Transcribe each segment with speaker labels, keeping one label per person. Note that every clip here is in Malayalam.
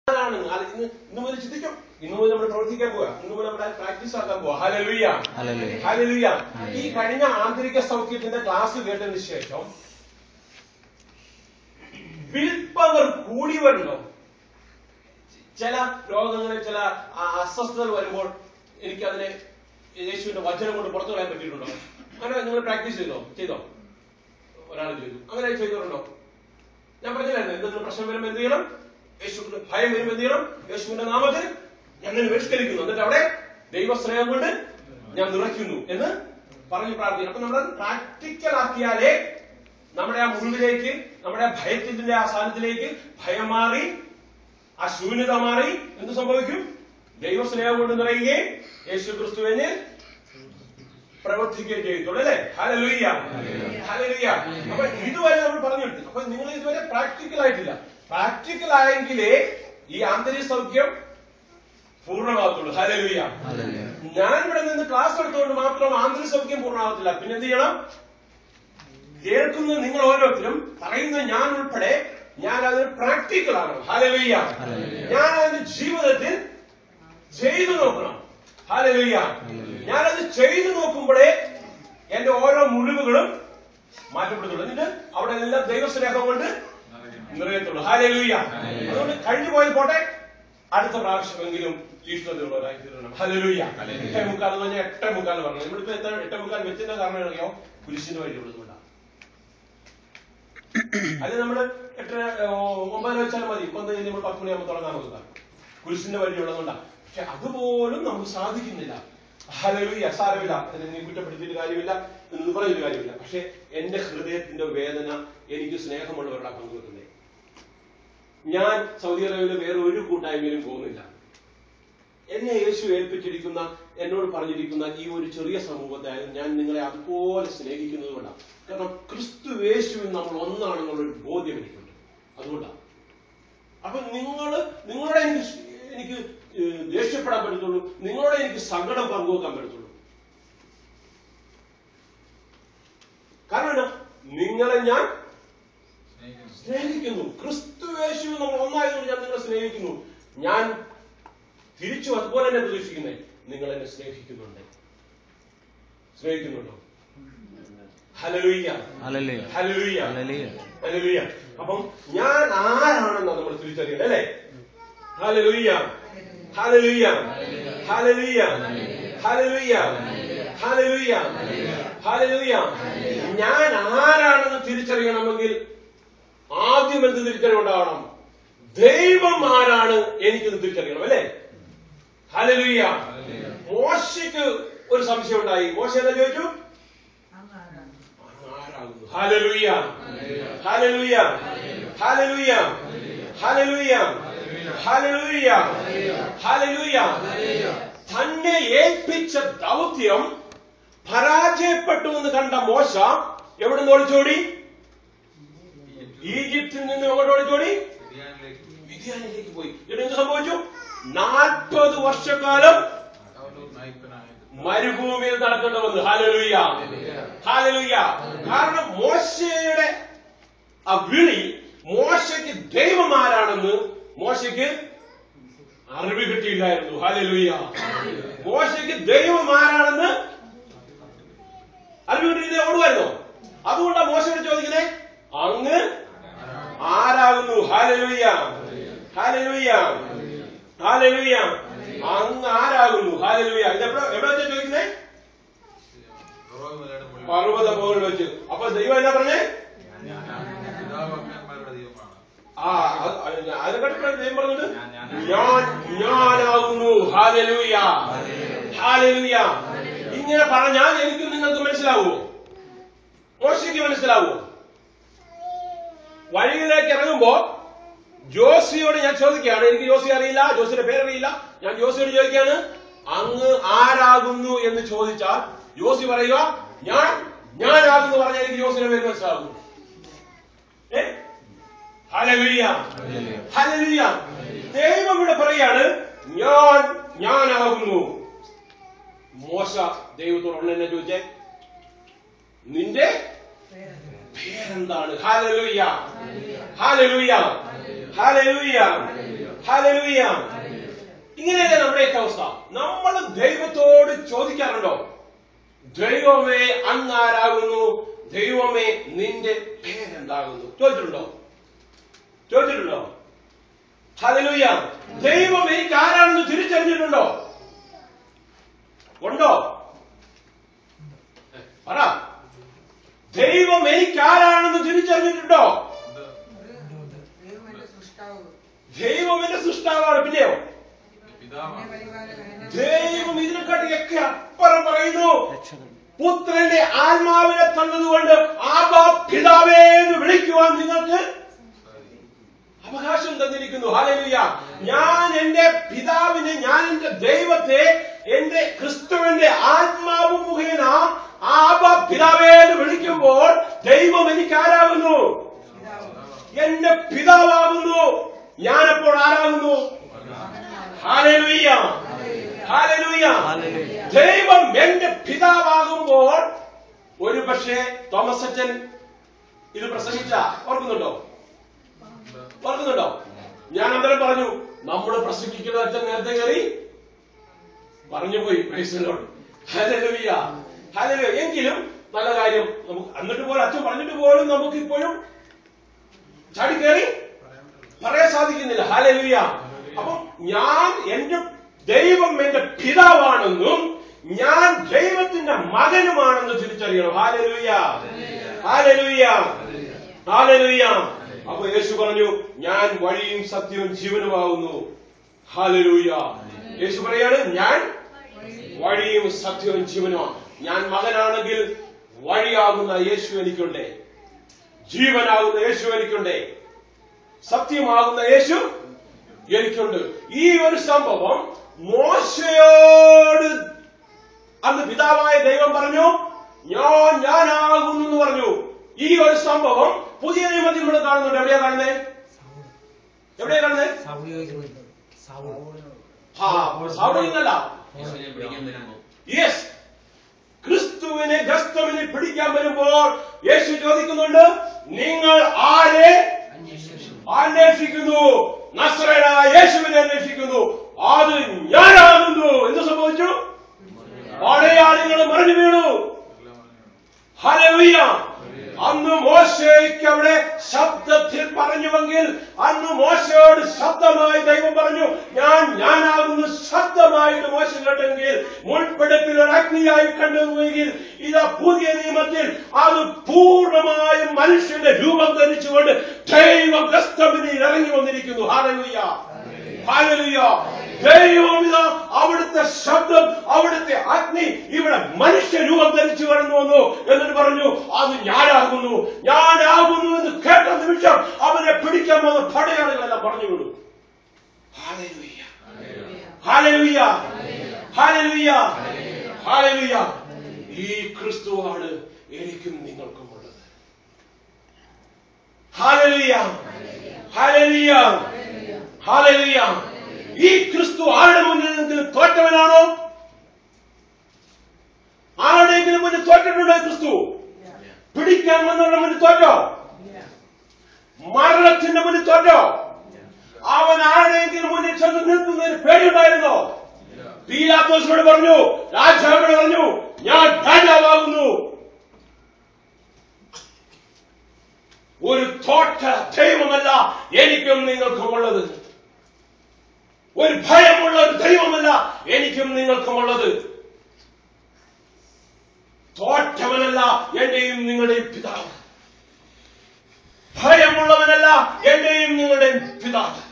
Speaker 1: ആണ് അത് ഇന്ന് ഇന്ന് മുതൽ ചിന്തിക്കും ഇന്ന് മുതൽ നമ്മൾ പ്രവർത്തിക്കാൻ പോവാ ഇന്ന് മുതൽ നമ്മുടെ പ്രാക്ടീസ് ആക്കാൻ പോവാ ഹലലുയ
Speaker 2: ഹല്ലേലൂയ.
Speaker 1: ഹലലുയ ഈ കഴിഞ്ഞ ആന്തരിക സൗഖ്യത്തിന്റെ ക്ലാസ് കേട്ടതിന് ശേഷം വിൽ പവർ കൂടി വരണോ ചില രോഗങ്ങളിൽ ചില ആ, അസ്വസ്ഥതകൾ വരുമ്പോൾ എനിക്ക് അതിനെ യേശുവിന്റെ വചനം കൊണ്ട് പുറത്തു കളയാൻ പറ്റിയിട്ടുണ്ടോ അങ്ങനെ നിങ്ങൾ പ്രാക്ടീസ് ചെയ്തോ ചെയ്തോ ഒരാൾ ചെയ്തു അങ്ങനെ ചെയ്തിട്ടുണ്ടോ ഞാൻ പറഞ്ഞില്ലായിരുന്നു എന്തെങ്കിലും പ്രശ്നം വരുമ്പോൾ എന്ത് ചെയ്യണം യേശുവിന്റെ ഭയം വരുമ്പോൾ എന്ത് ചെയ്യണം യേശുവിന്റെ നാമത്തിൽ ഞാൻ നിന്നെ ബഹിഷ്കരിക്കുന്നു എന്നിട്ട് അവിടെ ദൈവസ്നേഹം കൊണ്ട് ഞാൻ നിറയ്ക്കുന്നു എന്ന് പറഞ്ഞ് പ്രാർത്ഥിക്കണം അപ്പൊ നമ്മൾ പ്രാക്ടിക്കൽ ആക്കിയാലേ നമ്മുടെ ആ മുറിവിലേക്ക് നമ്മുടെ ആ ഭയത്തിന്റെ ആ സ്ഥാനത്തിലേക്ക് ഭയം മാറി ആ ശൂന്യത മാറി എന്ത് സംഭവിക്കും ദൈവസ്നേഹം കൊണ്ട് നിറയുകയും യേശു ക്രിസ്തുവിന് പ്രവർത്തിക്കുകയും ചെയ്യത്തുള്ളൂ അല്ലേ ഹലലുയ്യ ഹലലുയ്യ അപ്പൊ ഇതുവരെ നമ്മൾ പറഞ്ഞിട്ടുണ്ട് അപ്പൊ നിങ്ങൾ ഇതുവരെ പ്രാക്ടിക്കൽ ആയിട്ടില്ല പ്രാക്ടിക്കൽ ആയെങ്കിലേ ഈ ആന്തരിക സൗഖ്യം പൂർണ്ണമാകത്തുള്ളൂ ഹലലുയ്യ
Speaker 2: ഹല്ലേലൂയ.
Speaker 1: ഞാൻ ഇവിടെ നിന്ന് ക്ലാസ് എടുത്തുകൊണ്ട് മാത്രം ആന്തരിക സൗഖ്യം പൂർണ്ണമാകത്തില്ല പിന്നെ എന്ത് ചെയ്യണം കേൾക്കുന്ന നിങ്ങൾ ഓരോരുത്തരും പറയുന്ന ഞാൻ ഉൾപ്പെടെ ഞാൻ അതിന് പ്രാക്ടിക്കൽ ആകണം ഹലലുയ്യ
Speaker 2: ഹല്ലേലൂയ.
Speaker 1: ഞാൻ അതിന്റെ ജീവിതത്തിൽ ചെയ്തു നോക്കണം ഹലലുയ്യ ഞാനത് ചെയ്തു നോക്കുമ്പോഴേ എന്റെ ഓരോ മുറിവുകളും മാറ്റപ്പെടുത്തുള്ളൂ എന്നിട്ട് അവിടെ എല്ലാം ദൈവസ്നേഹം കൊണ്ട് നിറയത്തുള്ളൂ ഹാലലുയ്യ അതുകൊണ്ട് കഴിഞ്ഞു പോയത് പോട്ടെ അടുത്ത പ്രാവശ്യമെങ്കിലും ഈശ്വരതയുള്ളവരായി തീരണം ഹലലുയ്യ എട്ടേ മുക്കാൽ എന്ന് പറഞ്ഞാൽ എട്ടേ മുക്കാൽ പറഞ്ഞു നമ്മളിപ്പോ എത്ര എട്ടേ മുക്കാൽ വെച്ചതിന്റെ കാരണം അറിയോ കുരിശിന് വഴിയുള്ളതുകൊണ്ടാണ് അത് നമ്മള് എട്ടര ഏ, ഒമ്പതര വെച്ചാൽ മതി ഇപ്പൊ എന്താ നമ്മൾ പത്ത് മണിയാകുമ്പോൾ തുടങ്ങാൻ നോക്കുക കുരിശിന്റെ വഴിയുള്ളതുകൊണ്ടാണ് പക്ഷെ അതുപോലും നമുക്ക് സാധിക്കുന്നില്ല ഹലലുയ്യ സാരമില്ല അതിനെ നീ കുറ്റപ്പെടുത്തിയിട്ട് കാര്യമില്ല എന്ന് പറഞ്ഞൊരു കാര്യമില്ല പക്ഷെ എന്റെ ഹൃദയത്തിന്റെ വേദന എനിക്ക് സ്നേഹമുള്ളവരുടെ പങ്കുവെക്കുന്നേ ഞാൻ സൗദി അറേബ്യയിലെ വേറെ ഒരു കൂട്ടായ്മയിലും പോകുന്നില്ല എന്നെ യേശു ഏൽപ്പിച്ചിരിക്കുന്ന എന്നോട് പറഞ്ഞിരിക്കുന്ന ഈ ഒരു ചെറിയ സമൂഹത്തെ ഞാൻ നിങ്ങളെ അതുപോലെ സ്നേഹിക്കുന്നത് കൊണ്ടാണ് കാരണം ക്രിസ്തു യേശുവിൽ നമ്മൾ ഒന്നാണെന്നുള്ളൊരു ബോധ്യം എനിക്കുണ്ട് അതുകൊണ്ടാണ് അപ്പൊ നിങ്ങൾ നിങ്ങളോട് എനിക്ക് സ്- എനിക്ക് ഏഹ് ദേഷ്യപ്പെടാൻ പറ്റത്തുള്ളൂ നിങ്ങളോട് എനിക്ക് സങ്കടം പങ്കുവെക്കാൻ പറ്റത്തുള്ളൂ കാരണം എന്നാ? നിങ്ങളെ ഞാൻ സ്നേഹിക്കുന്നു ക്രിസ്തു യേശു നമ്മൾ ഒന്നായതുകൊണ്ട് ഞാൻ നിങ്ങളെ സ്നേഹിക്കുന്നു ഞാൻ തിരിച്ചു അതുപോലെ തന്നെ പ്രതീക്ഷിക്കുന്നേ നിങ്ങൾ എന്നെ സ്നേഹിക്കുന്നുണ്ട് സ്നേഹിക്കുന്നുണ്ടോ ഹലലുയ്യ
Speaker 2: ഹല്ലേലൂയ.
Speaker 1: ഹലലുയ്യ
Speaker 2: ഹല്ലേലൂയ.
Speaker 1: ഹല്ലേലൂയ. അപ്പം ഞാൻ ആരാണെന്നാ നമ്മൾ തിരിച്ചറിയണം അല്ലേ ഹലലുയ്യ ഹലലുയ്യ ഹലലുയ്യ ഹലലുയ്യ ഹലലുയ്യ ഹലലുയ്യ ഞാൻ ആരാണെന്ന് തിരിച്ചറിയണമെങ്കിൽ ആദ്യം എന്ത് തിരിച്ചറിവുണ്ടാവണം ദൈവം ആരാണ് എനിക്കിത് തിരിച്ചറിയണം അല്ലേ ഹലലുയ്യ മോശയ്ക്ക് ഒരു സംശയം ഉണ്ടായി മോശ എന്താ ചോദിച്ചു ആരാകുന്നു ഹലലുയ്യ ഹലലുയ്യ ഹലലുയ്യ ഹലലുയ്യ ഹലലുയ്യ ഹലലുയ്യ തന്നെ ഏൽപ്പിച്ച ദൗത്യം പരാജയപ്പെട്ടു എന്ന് കണ്ട മോശ എവിടെ നിന്ന് ഒളിച്ചോടി ഈജിപ്തിൽ നിന്ന് എങ്ങോട്ട് ഒളിച്ചോടി മിഥ്യാനിലേക്ക് പോയി എന്നിട്ട് എന്ത് സംഭവിച്ചു നാൽപ്പത് വർഷക്കാലം മരുഭൂമിയിൽ നടക്കേണ്ടി വന്നു ഹാലലുയ്യ ഹാലലുയ്യ കാരണം മോശയുടെ ആ വിളി മോശയ്ക്ക് ദൈവം ആരാണെന്ന് മോശയ്ക്ക് അറിവ് കിട്ടിയില്ലായിരുന്നു ഹാലലുയ്യ മോശയ്ക്ക് ദൈവം ആരാണെന്ന് അറിവ് കിട്ടിയില്ല ഓടുമായിരുന്നോ അതുകൊണ്ടാണ് മോശയോട് ചോദിക്കുന്നത് അങ്ങ് ആരാകുന്നു ഹാലലുയ്യ ഹാലലുയ്യ ഹാലലുയ്യ അങ്ങ് ആരാകുന്നു ഹാലലുയ്യ ഇതെവിടെ എവിടെ വെച്ചാ ചോദിക്കുന്നേ പർവ്വത മുകളിൽ വെച്ച് അപ്പൊ ദൈവം എന്താ പറഞ്ഞേ ആ അത് അതിനെക്കാട്ടി ദൈവം പറഞ്ഞത് ഞാൻ ഞാനാകുന്നു ഹാലലുയ്യ ഹാലലുയ്യ ഇങ്ങനെ പറഞ്ഞാൽ എനിക്ക് നിങ്ങൾക്ക് മനസ്സിലാവുമോ മോശയ്ക്ക് മനസ്സിലാവുമോ വഴിയിലേക്ക് ഇറങ്ങുമ്പോ ജോസിയോട് ഞാൻ ചോദിക്കുകയാണ് എനിക്ക് ജോസി അറിയില്ല ജോസിയുടെ പേരറിയില്ല ഞാൻ ജോസിയോട് ചോദിക്കുകയാണ് അങ്ങ് ആരാകുന്നു എന്ന് ചോദിച്ചാൽ ജോസി പറയുക ഞാൻ ഞാനാകുന്നു പറഞ്ഞാൽ എനിക്ക് ജോസിയുടെ പേര് മനസ്സിലാകുന്നു ഏ ഹലലുയ്യ ഹലലുയ്യ ദൈവം ഇവിടെ പറയാണ് ഞാൻ ഞാനാകുന്നു മോശ ദൈവത്തോട് ഉടനെ ചോദിച്ചേ നിന്റെ പേരെന്താണ് ഹാലലുയ്യ ഹാലലുയ്യ ഹാലലുയ്യ ഹല്ലേലൂയ ഇങ്ങനെയല്ലേ നമ്മുടെയൊക്കെ അവസ്ഥ നമ്മൾ ദൈവത്തോട് ചോദിക്കാറുണ്ടോ ദൈവമേ അങ്ങാരാകുന്നു ദൈവമേ നിന്റെ പേരെന്താകുന്നു ചോദിച്ചിട്ടുണ്ടോ ചോദിച്ചിട്ടുണ്ടോ ഹല്ലേലൂയ ദൈവം എനിക്ക് ആരാണെന്ന് തിരിച്ചറിഞ്ഞിട്ടുണ്ടോ ഉണ്ടോ പറ ദൈവം എനിക്ക് ആരാണെന്ന് തിരിച്ചറിഞ്ഞിട്ടുണ്ടോ
Speaker 2: ദൈവം എന്റെ സൃഷ്ടാവ്
Speaker 1: ദൈവം എന്റെ സൃഷ്ടാവാണ് പിന്നെയോ
Speaker 2: എന്നെ പരിപാലകൻ എന്നെ
Speaker 1: ദൈവം ഇതിനെക്കാട്ടിയൊക്കെ അപ്പുറം പറയുന്നു പുത്രന്റെ ആത്മാവിനെ തന്നതുകൊണ്ട് ആബാ പിതാവേ എന്ന് വിളിക്കുവാൻ നിങ്ങൾക്ക് അവകാശം തന്നിരിക്കുന്നു ഹാലലുയ ഞാൻ എന്റെ പിതാവിനെ ഞാൻ എന്റെ ദൈവത്തെ എന്റെ ക്രിസ്തുവിന്റെ ആത്മാവ് മുഖേന ആബ പിതാവേ എന്ന് വിളിക്കുമ്പോൾ ദൈവം എനിക്ക് ആരാകുന്നു എന്റെ പിതാവാകുന്നു ഞാനപ്പോൾ ആരാകുന്നു ഹാലലുയ്യ ഹാലലുയ്യ ദൈവം എന്റെ പിതാവാകുമ്പോൾ ഒരു പക്ഷേ തോമസ് അച്ഛൻ ഇത് പ്രസംഗിച്ച ഓർക്കുന്നുണ്ടോ ഓർക്കുന്നുണ്ടോ ഞാൻ അന്നേരം പറഞ്ഞു നമ്മൾ പ്രസംഗിക്കുന്ന അച്ഛൻ നേരത്തെ കയറി പറഞ്ഞു പോയി പ്രൈസിനോട് ഹലലുയ ഹലലു എങ്കിലും നല്ല കാര്യം നമുക്ക് എന്നിട്ട് പോലും അച്ഛൻ പറഞ്ഞിട്ട് പോലും നമുക്ക് ഇപ്പോഴും ചാടി കയറി പറയാൻ സാധിക്കുന്നില്ല ഹാലലുയ അപ്പം ഞാൻ എന്റെ ദൈവം എന്റെ പിതാവാണെന്നും ഞാൻ ദൈവത്തിന്റെ മകനുമാണെന്ന് തിരിച്ചറിയണം ഹാലലുയ ഹാലലുയ ഹാലലുയ അപ്പൊ യേശു പറഞ്ഞു ഞാൻ വഴിയും സത്യവും ജീവനുമാകുന്നു ഹാലലൂയ യേശു പറയാണ് ഞാൻ വഴിയും സത്യവും ജീവനുമാണ് ഞാൻ മകനാണെങ്കിൽ വഴിയാകുന്ന യേശു എനിക്കുണ്ട് ജീവനാകുന്ന യേശു എനിക്കുണ്ട് സത്യമാകുന്ന യേശു എനിക്കുണ്ട് ഈ ഒരു സംഭവം മോശയോട് അന്ന് പിതാവായ ദൈവം പറഞ്ഞു ഞാൻ ഞാനാകുന്നു എന്ന് പറഞ്ഞു ഈ ഒരു സംഭവം പുതിയ നിയമത്തിൽ നമ്മൾ കാണുന്നുണ്ട് എവിടെയാ കാണുന്നേ എവിടെയാ കാണുന്നേ സാവണിന്നല്ല
Speaker 3: യേശുവിനെ പിടിക്കാൻ വരുമ്പോ
Speaker 1: യെസ് ക്രിസ്തുവിനെ ഗസ്തവിനെ പിടിക്കാൻ വരുമ്പോൾ യേശു ചോദിക്കുന്നുണ്ട് നിങ്ങൾ ആരെ അന്വേഷിക്കുന്നു നസ്രനായ യേശുവിനെ അന്വേഷിക്കുന്നു അത് ഞാനാകുന്നു എന്ത് സംഭവിച്ചു പടയാളികൾ മറിഞ്ഞു വീണു ഹലവിയ അന്ന് മോശയ്ക്ക് അവിടെ ശബ്ദത്തിൽ പറഞ്ഞുവെങ്കിൽ അന്ന് മോശയോട് ശബ്ദമായി ദൈവം പറഞ്ഞു ഞാൻ ഞാനാകുന്നു ശബ്ദമായിട്ട് മോശ കേട്ടെങ്കിൽ മുൾപ്പെടുപ്പിൽ ഒരു അഗ്നിയായി കണ്ടുവെങ്കിൽ ഇതാ പുതിയ നിയമത്തിൽ അത് പൂർണ്ണമായും മനുഷ്യന്റെ രൂപം ധരിച്ചുകൊണ്ട് ദൈവം ഗസ്തമിനിൽ ഇറങ്ങി വന്നിരിക്കുന്നു ഹാലലുയ്യ ഹാലലുയ്യ ദൈവം ഇതാ അവിടുത്തെ ശബ്ദം അവിടുത്തെ അഗ്നി ഇവിടെ മനുഷ്യ രൂപം ധരിച്ചു കടന്നു വന്നു എന്നിട്ട് പറഞ്ഞു അത് ഞാനാകുന്നു ഞാനാകുന്നു എന്ന് കേട്ട നിമിഷം അവനെ പിടിക്കാൻ വന്ന പടയാളികളെല്ലാം പറഞ്ഞു വിടും ഹാലലുയ്യ ഹാലലുയ്യ ഹാലലുയ്യ ഹാലലുയ്യ ഈ ക്രിസ്തുവാണ് എനിക്കും നിങ്ങൾക്കും ഉള്ളത് ഹാലലുയ്യ ഹാലലുയ്യ ഹാലലുയ്യ ഈ ക്രിസ്തു ആരുടെ മുന്നിൽ നിന്നെങ്കിലും തോറ്റവനാണോ ആരുടെയെങ്കിലും മുന്നിൽ തോറ്റിട്ടുണ്ടോ ഈ ക്രിസ്തു പിടിക്കാൻ വന്നവരുടെ മുന്നിൽ തോറ്റോ മരണത്തിന്റെ മുന്നിൽ തോറ്റോ അവൻ ആരുടെയെങ്കിലും മുന്നിൽ ചെന്ന് നിൽക്കുന്നതിന് പേടിയുണ്ടായിരുന്നോ പീലാത്തോസിനോട് പറഞ്ഞു രാജാവിനോട് പറഞ്ഞു ഞാൻ രാജാവാകുന്നു ഒരു തോറ്റ ദൈവമല്ല എനിക്കും നിങ്ങൾക്കും ഉള്ളത് ഒരു ഭയമുള്ള ഒരു ദൈവമല്ല എനിക്കും നിങ്ങൾക്കും ഉള്ളത് തോറ്റവനല്ല എന്റെയും നിങ്ങളുടെയും പിതാവ് ഭയമുള്ളവനല്ല എന്റെയും നിങ്ങളുടെയും പിതാവ്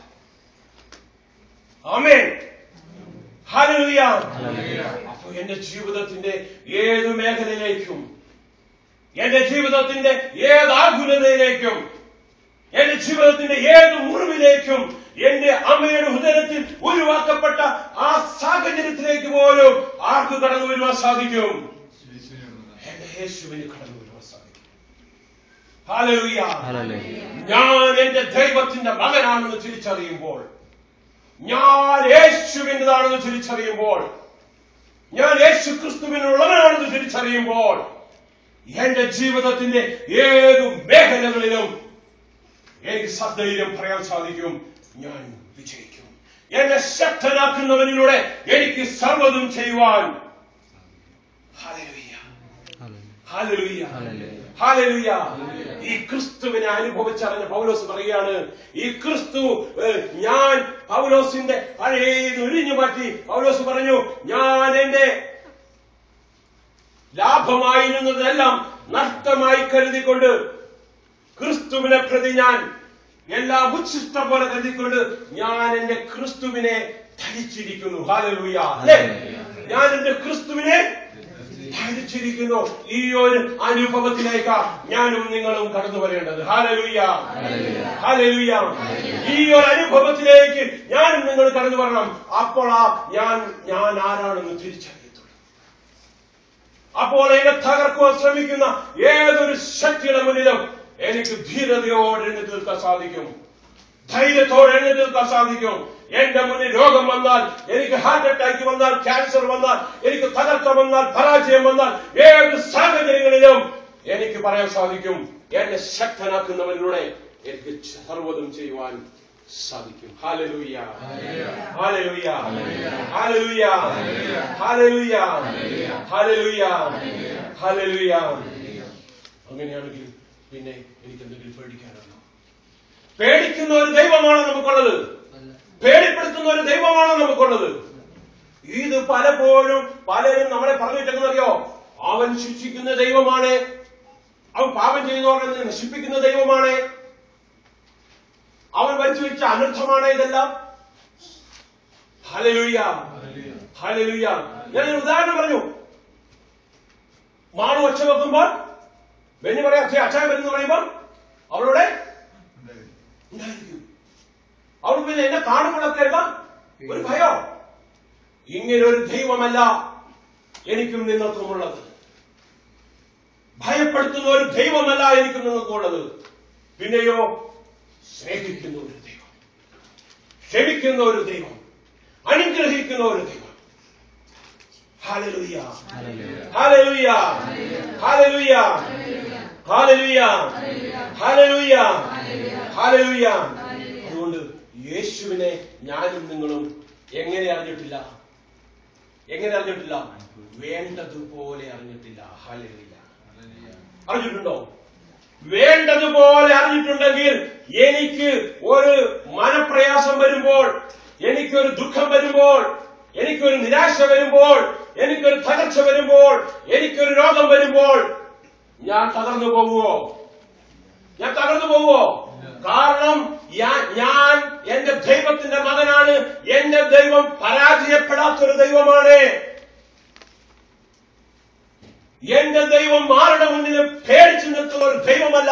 Speaker 1: ആമേൻ ഹല്ലേലൂയ അപ്പൊ എന്റെ ജീവിതത്തിന്റെ ഏത് മേഖലയിലേക്കും എന്റെ ജീവിതത്തിന്റെ ഏത് ആകുലതയിലേക്കും എന്റെ ജീവിതത്തിന്റെ ഏത് മുറിവിലേക്കും എന്റെ അമ്മയുടെ ഹൃദയത്തിൽ ഉരുവാക്കപ്പെട്ട ആ സാഹചര്യത്തിലേക്ക് പോലും ആർക്ക് കടന്നു വരുവാൻ സാധിക്കും എന്റെ യേശുവിന് കടന്നു വരുവാൻ സാധിക്കും ഹല്ലേലൂയ ഞാൻ എന്റെ ദൈവത്തിന്റെ മകനാണെന്ന് തിരിച്ചറിയുമ്പോൾ ഞാൻ യേശുവിൻ്റെതാണെന്ന് തിരിച്ചറിയുമ്പോൾ ഞാൻ യേശു ക്രിസ്തുവിനുള്ളവനാണെന്ന് തിരിച്ചറിയുമ്പോൾ എന്റെ ജീവിതത്തിന്റെ ഏതു മേഖലകളിലും എനിക്ക് സധൈര്യം പറയാൻ സാധിക്കും ഞാൻ വിജയിക്കും എന്നെ ശക്തനാക്കുന്നവനിലൂടെ എനിക്ക് സർവ്വതും ചെയ്യുവാൻ ഹല്ലേലൂയ. ഹല്ലേലൂയ. ഹല്ലേലൂയ. ഈ ക്രിസ്തുവിനെ അനുഭവിച്ചറിഞ്ഞ പൗലോസ് പറയുകയാണ് ഈ ക്രിസ്തു ഏഹ്, ഞാൻ പൗലോസിന്റെ പഴയത് ഒഴിഞ്ഞു മാറ്റി പൗലോസ് പറഞ്ഞു ഞാൻ എന്റെ ലാഭമായിരുന്നതെല്ലാം നഷ്ടമായി കരുതിക്കൊണ്ട് ക്രിസ്തുവിനെ പ്രതി ഞാൻ എല്ലാം ഉച്ഛിഷ്ടം പോലെ കരുതിക്കൊണ്ട് ഞാൻ എന്റെ ക്രിസ്തുവിനെ ധരിച്ചിരിക്കുന്നു ഹാലലൂയ അല്ലേ ഞാൻ എന്റെ ക്രിസ്തുവിനെ ധരിച്ചിരിക്കുന്നു ഈ ഒരു അനുഭവത്തിലേക്ക് ഞാനും നിങ്ങളും കടന്നു വരേണ്ടത് ഹാലലൂയ ഹാലലൂയ ഈ ഒരു അനുഭവത്തിലേക്ക് ഞാനും നിങ്ങൾ കടന്നു വരണം അപ്പോൾ ആ ഞാൻ ഞാൻ ആരാണെന്ന് തിരിച്ചറിയത്തുള്ളൂ അപ്പോൾ എന്നെ തകർക്കുവാൻ ശ്രമിക്കുന്ന ഏതൊരു ശക്തിയുടെ മുന്നിലും എനിക്ക് ധീരതയോടെ എഴുന്നേറ്റ് നിൽക്കാൻ സാധിക്കും ധൈര്യത്തോടെ എഴുന്നേറ്റ് നിൽക്കാൻ സാധിക്കും എന്റെ മുന്നിൽ രോഗം വന്നാൽ എനിക്ക് ഹാർട്ട് അറ്റാക്ക് വന്നാൽ ക്യാൻസർ വന്നാൽ എനിക്ക് തകർച്ച വന്നാൽ പരാജയം വന്നാൽ ഏത് സാഹചര്യങ്ങളിലും എനിക്ക് പറയാൻ സാധിക്കും എന്നെ ശക്തനാക്കുന്നവരിലൂടെ എനിക്ക് സർവ്വതും ചെയ്യുവാൻ സാധിക്കും ഹാലലൂയ ഹാലലൂയ ഹാലലൂയ ഹാലലൂയ ഹാലലൂയ ഹാലലൂയ അങ്ങനെയാണെങ്കിൽ പിന്നെ എനിക്ക് എന്തെങ്കിലും പേടിക്കാനുണ്ടോ പേടിക്കുന്ന ഒരു ദൈവമാണോ നമുക്കുള്ളത് പേടിപ്പെടുത്തുന്ന ഒരു ദൈവമാണോ നമുക്കുള്ളത് ഇത് പലപ്പോഴും പലരും നമ്മളെ പറഞ്ഞു വെച്ചെന്നറിയോ അവൻ ശിക്ഷിക്കുന്ന ദൈവമാണ് അവൻ പാപം ചെയ്യുന്നവരെ നശിപ്പിക്കുന്ന ദൈവമാണ് അവൻ വരുത്തി വെച്ച അനർത്ഥമാണ് ഇതെല്ലാം ഹലലുയ്യ ഹലലുയ്യ ഞാൻ ഒരു ഉദാഹരണം പറഞ്ഞു മാണു ഒച്ച വെക്കുമ്പോൾ ബെന്നി പറയാ അച്ഛൻ അച്ഛൻ വരുന്നു പറയുമ്പോൾ അവളുടെ ഉണ്ടായിരിക്കും അവൾ പിന്നെ എന്നെ കാണുമ്പോഴൊക്കെ എന്താ ഒരു ഭയോ ഇങ്ങനെ ഒരു ദൈവമല്ല എനിക്കും നിങ്ങൾക്കുമുള്ളത് ഭയപ്പെടുത്തുന്ന ഒരു ദൈവമല്ല എനിക്കും നിങ്ങൾക്കുള്ളത് പിന്നെയോ സ്നേഹിക്കുന്ന ഒരു ദൈവം ക്ഷമിക്കുന്ന ഒരു ദൈവം അനുഗ്രഹിക്കുന്ന ഒരു ദൈവം ഹാലലുയ്യ ഹാലലുയ്യ ഹാലലുയ്യ ഹാലലുയ്യ ഹാലലുയ്യ ഹാലലുയ്യ അതുകൊണ്ട് യേശുവിനെ ഞാനും നിങ്ങളും എങ്ങനെ അറിഞ്ഞിട്ടില്ല എങ്ങനെ അറിഞ്ഞിട്ടില്ല വേണ്ടതുപോലെ അറിഞ്ഞിട്ടില്ല ഹാലലുയ്യ അറിഞ്ഞിട്ടുണ്ടോ വേണ്ടതുപോലെ അറിഞ്ഞിട്ടുണ്ടെങ്കിൽ എനിക്ക് ഒരു മനപ്രയാസം വരുമ്പോൾ എനിക്കൊരു ദുഃഖം വരുമ്പോൾ എനിക്കൊരു നിരാശ വരുമ്പോൾ എനിക്കൊരു തകർച്ച വരുമ്പോൾ എനിക്കൊരു രോഗം വരുമ്പോൾ ഞാൻ തകർന്നു പോവുമോ ഞാൻ തകർന്നു പോവുമോ കാരണം ഞാൻ ഞാൻ എന്റെ ദൈവത്തിന്റെ മകനാണ് എന്റെ ദൈവം പരാജയപ്പെടാത്തൊരു ദൈവമാണ് എന്റെ ദൈവം ആരുടെ മുന്നിലും പേടിച്ചു നിൽക്കുന്ന ഒരു ദൈവമല്ല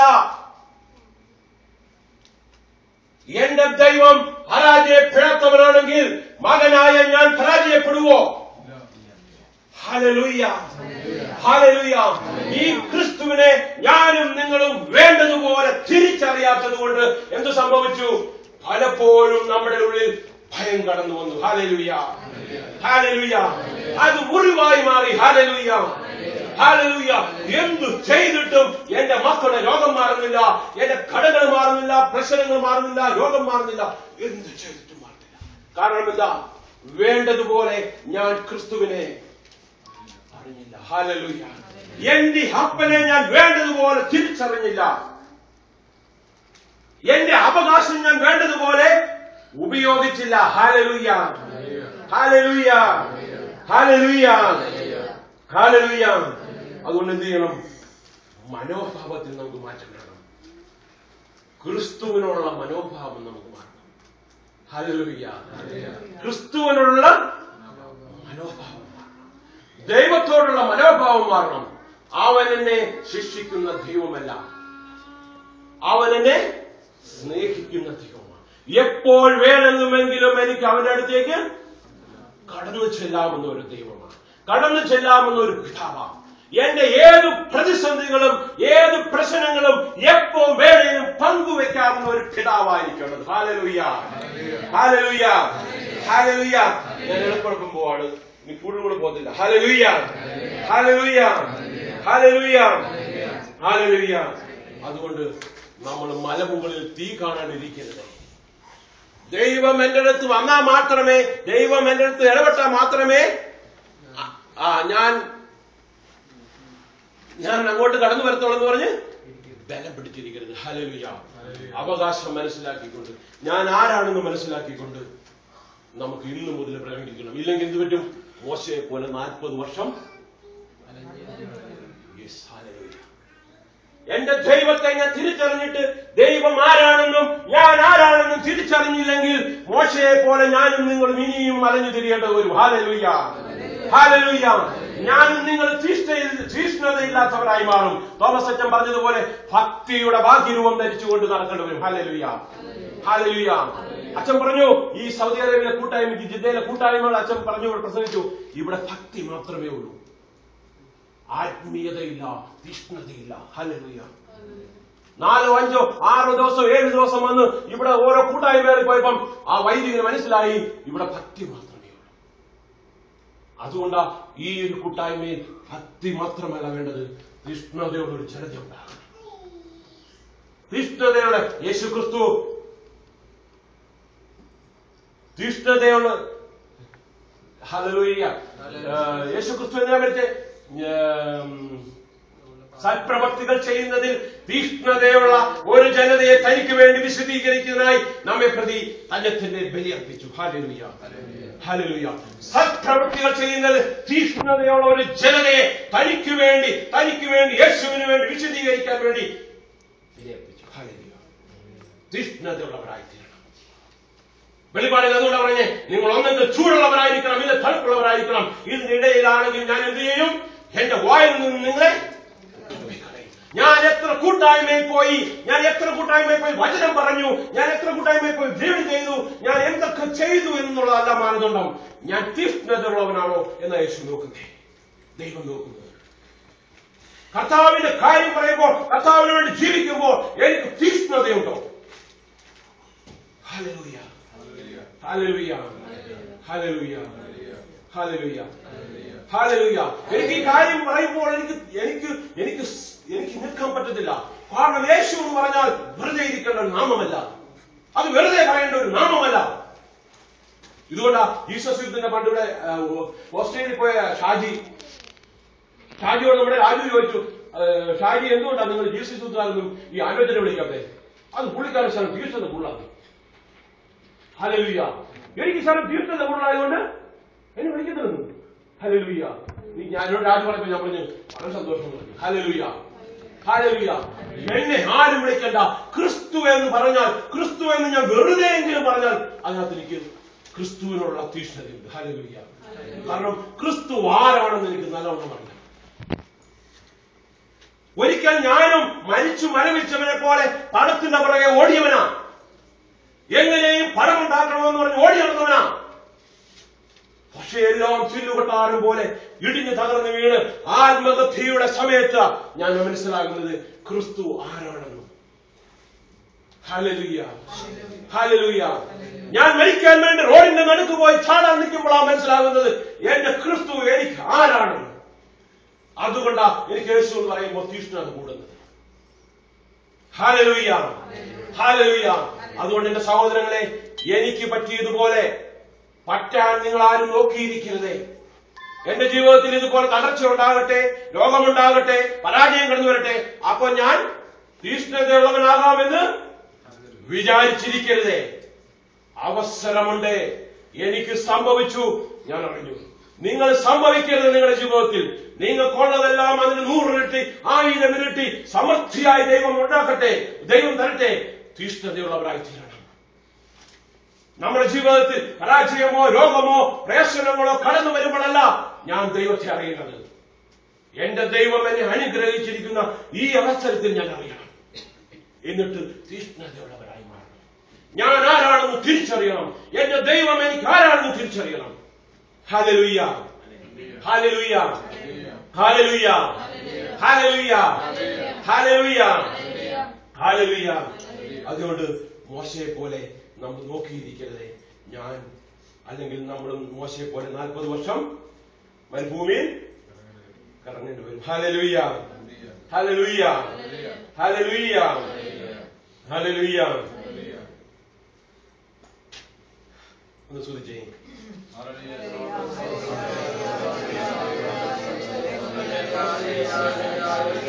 Speaker 1: എന്റെ ദൈവം പരാജയപ്പെടാത്തവനാണെങ്കിൽ മകനായ ഞാൻ പരാജയപ്പെടുവോ ഹല്ലേലൂയ ഹല്ലേലൂയ ഈ ക്രിസ്തുവിനെ ഞാനും നിങ്ങളും വേണ്ടതുപോലെ തിരിച്ചറിയാത്തത് കൊണ്ട് എന്ത് സംഭവിച്ചു പലപ്പോഴും നമ്മുടെ ഉള്ളിൽ ഭയം കടന്നു വന്നു ഹാലലുയ ഹാലലുയ അത് മുറിവായി മാറി ഹാലലുയ ഹാലലുയ എന്തു ചെയ്തിട്ടും എന്റെ മക്കളുടെ രോഗം മാറുന്നില്ല എന്റെ കടകൾ മാറുന്നില്ല പ്രശ്നങ്ങൾ മാറുന്നില്ല രോഗം മാറുന്നില്ല എന്ത് ചെയ്തിട്ടും മാറുന്നില്ല കാരണം എന്താ വേണ്ടതുപോലെ ഞാൻ ക്രിസ്തുവിനെ അറിഞ്ഞില്ല ഹാലലുയ എന്റെ അപ്പനെ ഞാൻ വേണ്ടതുപോലെ തിരിച്ചറിഞ്ഞില്ല എന്റെ അവകാശം ഞാൻ വേണ്ടതുപോലെ ഉപയോഗിച്ചില്ല ഹാലലുയ ഹാലലുയ ഹാലലുയ ഹാലലുയ അതുകൊണ്ട് എന്ത് ചെയ്യണം മനോഭാവത്തിൽ നമുക്ക് മാറ്റം വേണം ക്രിസ്തുവിനോടുള്ള മനോഭാവം നമുക്ക് മാറണം ഹാലലുയ ക്രിസ്തുവിനുള്ള മനോഭാവം മാറണം ദൈവത്തോടുള്ള മനോഭാവം മാറണം അവൻ എന്നെ ശിക്ഷിക്കുന്ന ദൈവമല്ല അവൻ എന്നെ സ്നേഹിക്കുന്ന ദൈവമാണ് എപ്പോൾ വേണമെന്നുമെങ്കിലും എനിക്ക് അവന്റെ അടുത്തേക്ക് കടന്നു ചെല്ലാവുന്ന ഒരു ദൈവമാണ് കടന്നു ചെല്ലാവുന്ന ഒരു പിതാവാണ് എന്റെ ഏത് പ്രതിസന്ധികളും ഏത് പ്രശ്നങ്ങളും എപ്പോ വേണേലും പങ്കുവെക്കാവുന്ന ഒരു പിതാവായിരിക്കണം ഹാലലുയ്യ ഹാലലുയ്യ ഹാലലുയ്യ ഞാൻ എളുപ്പഴപ്പം പോവാണ് ഇനി കൂടുതൽ കൂടെ പോകത്തില്ല ഹാലലുയ്യ ഹാലലുയ്യ ഹാലലുയ്യ ഹാലലുയ്യ അതുകൊണ്ട് നമ്മൾ മലമുകളിൽ തീ കാണാനിരിക്കരുത് ദൈവം എന്റെ അടുത്ത് വന്നാൽ മാത്രമേ ദൈവം എന്റെ അടുത്ത് ഇടപെട്ടാൽ മാത്രമേ ആ- ആ ഞാൻ ഞാൻ അങ്ങോട്ട് കടന്നു വരത്തോളൂ എന്ന് പറഞ്ഞ് ബലം പിടിച്ചിരിക്കരുത് ഹലലുയ അവകാശം മനസ്സിലാക്കിക്കൊണ്ട് ഞാൻ ആരാണെന്ന് മനസ്സിലാക്കിക്കൊണ്ട് നമുക്ക് ഇന്നു മുതൽ പ്രകടിക്കണം ഇല്ലെങ്കിൽ എന്ത് പറ്റും മോശയെ പോലെ നാൽപ്പത് വർഷം Yes, hallelujah. എന്റെ ദൈവത്തെ ഞാൻ തിരിച്ചറിഞ്ഞിട്ട് ദൈവം ആരാണെന്നും ഞാൻ ആരാണെന്നും തിരിച്ചറിഞ്ഞില്ലെങ്കിൽ മോശയെ പോലെ ഞാനും നിങ്ങളും ഇനിയും അലഞ്ഞു തിരിയേണ്ടി വരും ഹാലലുയ്യ ഹാലലുയ്യ ഞാനും നിങ്ങൾ തീഷ്ണ- തീഷ്ണതയില്ലാത്തവരായി മാറും തോമസ് അച്ഛൻ പറഞ്ഞതുപോലെ ഭക്തിയുടെ ബാഹ്യരൂപം ധരിച്ചുകൊണ്ട് നടക്കേണ്ടി വരും ഹാലലുയ്യ ഹാലലുയ്യ അച്ഛൻ പറഞ്ഞു ഈ സൗദി അറേബ്യയിലെ കൂട്ടായ്മ ജിദ്ദയിലെ കൂട്ടായ്മകൾ അച്ഛൻ പറഞ്ഞു പ്രസംഗിച്ചു ഇവിടെ ഭക്തി മാത്രമേ ഉള്ളൂ ആത്മീയതയില്ല തീഷ്ണതയില്ല ഹല്ലേലൂയ നാലോ അഞ്ചോ ആറോ ദിവസം ഏഴ് ദിവസം വന്ന് ഇവിടെ ഓരോ കൂട്ടായ്മകളിൽ പോയപ്പം ആ വൈദികന് മനസ്സിലായി ഇവിടെ ഭക്തി മാത്രമേ ഉള്ളൂ അതുകൊണ്ടാ ഈ ഒരു കൂട്ടായ്മയിൽ ഭക്തി മാത്രമല്ല വേണ്ടത് തീഷ്ണതയുള്ള ഒരു ജനത ഉണ്ടാകണം തീഷ്ണതയുള്ള യേശു ക്രിസ്തു തീഷ്ണതയുള്ള ഹല്ലേലൂയ യേശു ക്രിസ്തു എന്തിനാ മരിച്ചേ ഉം, സൽപ്രവർത്തികൾ ചെയ്യുന്നതിൽ തീഷ്ണതയുള്ള ഒരു ജനതയെ തനിക്ക് വേണ്ടി വിശദീകരിക്കുന്നതിനായി നമ്മെ പ്രതി തന്നെ തന്നെ ബലിയർപ്പിച്ചു ഹാലലുയ ഹാലലുയ സൽപ്രവൃത്തികൾ ചെയ്യുന്നതിൽ തീഷ്ണതയുള്ള ഒരു ജനതയെ തനിക്ക് വേണ്ടി തനിക്ക് വേണ്ടി യേശുവിന് വേണ്ടി വിശദീകരിക്കാൻ വേണ്ടി ബലിയർപ്പിച്ചു ഹാലലുയ തീഷ്ണതയുള്ളവരായി തീരണം വെളിപ്പാടിൽ അതുകൊണ്ട് പറഞ്ഞേ നിങ്ങൾ ഒന്നെങ്കിൽ ചൂടുള്ളവരായിരിക്കണം ഇല്ല തണുപ്പുള്ളവരായിരിക്കണം ഇതിനിടയിലാണെങ്കിൽ ഞാൻ എന്ത് ചെയ്യും എന്റെ വായിൽ നിന്ന് നിങ്ങളെ വിട്ടുപോയിക്കളയും. ഞാൻ എത്ര കൂട്ടായ്മയിൽ പോയി ഞാൻ എത്ര കൂട്ടായ്മയിൽ പോയി വചനം പറഞ്ഞു ഞാൻ എത്ര കൂട്ടായ്മയിൽ പോയി വീട് ചെയ്തു ഞാൻ എന്തൊക്കെ ചെയ്തു എന്നുള്ളതല്ല മാനദണ്ഡം ഞാൻ തീഷ്ണതയുള്ളവനാണോ എന്ന യേശു നോക്കുന്നേ ദൈവം നോക്കുന്നത് കർത്താവിന്റെ കാര്യം പറയുമ്പോൾ കർത്താവിന് വേണ്ടി ജീവിക്കുമ്പോൾ എനിക്ക് തീഷ്ണതയുണ്ടോ ഹല്ലേലൂയ ഹല്ലേലൂയ ഹല്ലേലൂയ ഹല്ലേലൂയ ഹല്ലേലൂയ എനിക്ക് ഈ കാര്യം പറയുമ്പോൾ എനിക്ക് എനിക്ക് എനിക്ക് സ്- എനിക്ക് നിൽക്കാൻ പറ്റത്തില്ല കാരണം യേശു എന്ന് പറഞ്ഞാൽ വെറുതെ ഇരിക്കേണ്ട ഒരു നാമമല്ല അത് വെറുതെ പറയേണ്ട ഒരു നാമമല്ല ഇതുകൊണ്ടാ ജീസസ് യുദ്ധത്തിന്റെ പണ്ട് ഇവിടെ ആ, ഓ- ഓസ്ട്രേലിയയിൽ പോയ ഷാജി ഷാജിയോട് നമ്മുടെ രാജു ചോദിച്ചു ആ, ഷാജി എന്തുകൊണ്ടാണ് നിങ്ങൾ ജീസസ് യുദ്ധാലൊന്നും ഈ ആലോചന വിളിക്കാത്തത് അത് പുള്ളിക്കാരൻ സ്ഥലം തീർച്ചത കൂടുതലാണ് ഹലലുയ്യ എനിക്ക് സ്ഥലം തീർച്ചത കൂടുതലായതുകൊണ്ട് എന്നെ വിളിക്കുന്നുണ്ട് ഹലലുയ്യ നീ ഞാനോട് രാജു പറഞ്ഞപ്പോ ഞാൻ പറഞ്ഞു വളരെ സന്തോഷം പറഞ്ഞു ഹലലുയ്യ ഹലലുയ്യ എന്നെ ആരും വിളിക്കണ്ട ക്രിസ്തു എന്ന് പറഞ്ഞാൽ ക്രിസ്തു എന്ന് ഞാൻ വെറുതെ എങ്കിലും പറഞ്ഞാൽ അതിനകത്ത് എനിക്ക് ക്രിസ്തുവിനുള്ള തീഷ്ണതയുണ്ട് ഹലലുയ്യ കാരണം ക്രിസ്തു ആരാണെന്ന് എനിക്ക് നല്ലവണ്ണം അറിയാം ഒരിക്കൽ ഞാനും മരിച്ചു മരവിച്ചവനെ പോലെ പണത്തിന്റെ പുറകെ ഓടിയവനാ എങ്ങനെയും പണം ഉണ്ടാക്കണമെന്ന് പറഞ്ഞ് ഓടി നടന്നവനാ പക്ഷെ എല്ലാം ചില്ലുകൊട്ടാരം പോലെ ഇടിഞ്ഞു തകർന്നു വീണ് ആത്മകഥയുടെ സമയത്ത് ഞാൻ മനസ്സിലാകുന്നത് ക്രിസ്തു ആരാണെന്ന് ഹല്ലേലൂയ ഹല്ലേലൂയ ഞാൻ മരിക്കാൻ വേണ്ടി റോഡിന്റെ നടുക്ക് പോയി ചാടാൻ നിൽക്കുമ്പോഴാണ് മനസ്സിലാകുന്നത് എന്റെ ക്രിസ്തു എനിക്ക് ആരാണെന്ന് അതുകൊണ്ടാ എനിക്ക് യേശു എന്ന് പറയുമ്പോൾ തീഷ്ണത കൂടുന്നത് ഹാലലൂയ ഹാലലൂയ അതുകൊണ്ട് എന്റെ സഹോദരങ്ങളെ എനിക്ക് പറ്റിയതുപോലെ പറ്റാൻ നിങ്ങൾ ആരും നോക്കിയിരിക്കരുതേ എന്റെ ജീവിതത്തിൽ ഇതുപോലെ തകർച്ച ഉണ്ടാകട്ടെ രോഗമുണ്ടാകട്ടെ പരാജയം കടന്നു വരട്ടെ അപ്പൊ ഞാൻ തീഷ്ണതയുള്ളവനാകാമെന്ന് വിചാരിച്ചിരിക്കരുതേ അവസരമുണ്ട് എനിക്ക് സംഭവിച്ചു ഞാൻ അറിഞ്ഞു നിങ്ങൾ സംഭവിക്കരുത് നിങ്ങളുടെ ജീവിതത്തിൽ നിങ്ങൾക്കുള്ളതെല്ലാം അതിന് നൂറിരട്ടി ആയിരം ഇരട്ടി സമൃദ്ധിയായി ദൈവം ഉണ്ടാക്കട്ടെ ദൈവം തരട്ടെ തീഷ്ണതയുള്ളവരായി തീരണം നമ്മുടെ ജീവിതത്തിൽ പരാജയമോ രോഗമോ പ്രേഷണങ്ങളോ കടന്നു വരുമ്പോഴല്ല ഞാൻ ദൈവത്തെ അറിയുന്നത് എന്റെ ദൈവം എന്നെ അനുഗ്രഹിച്ചിരിക്കുന്ന ഈ അവസരത്തിൽ ഞാൻ അറിയണം എന്നിട്ട് തീഷ്ണതയുള്ളവരായി മാറണം ഞാൻ ആരാണെന്ന് തിരിച്ചറിയണം എന്റെ ദൈവം എനിക്ക് ആരാണെന്ന് തിരിച്ചറിയണം ഹല്ലേലൂയ ഹല്ലേലൂയ ഹല്ലേലൂയ ഹല്ലേലൂയ ഹല്ലേലൂയ ഹല്ലേലൂയ അതുകൊണ്ട് മോശയെ പോലെ നമ്മൾ നോക്കിയിരിക്കരുതേ ഞാൻ അല്ലെങ്കിൽ നമ്മളും മോശയെ പോലെ നാൽപ്പത് വർഷം മരുഭൂമിയിൽ കറങ്ങേണ്ടി വരും ഹല്ലേലൂയ ഹല്ലേലൂയ ഹല്ലേലൂയ ഹല്ലേലൂയ ഒന്ന് ശ്രദ്ധിച്ചേ
Speaker 3: Hallelujah.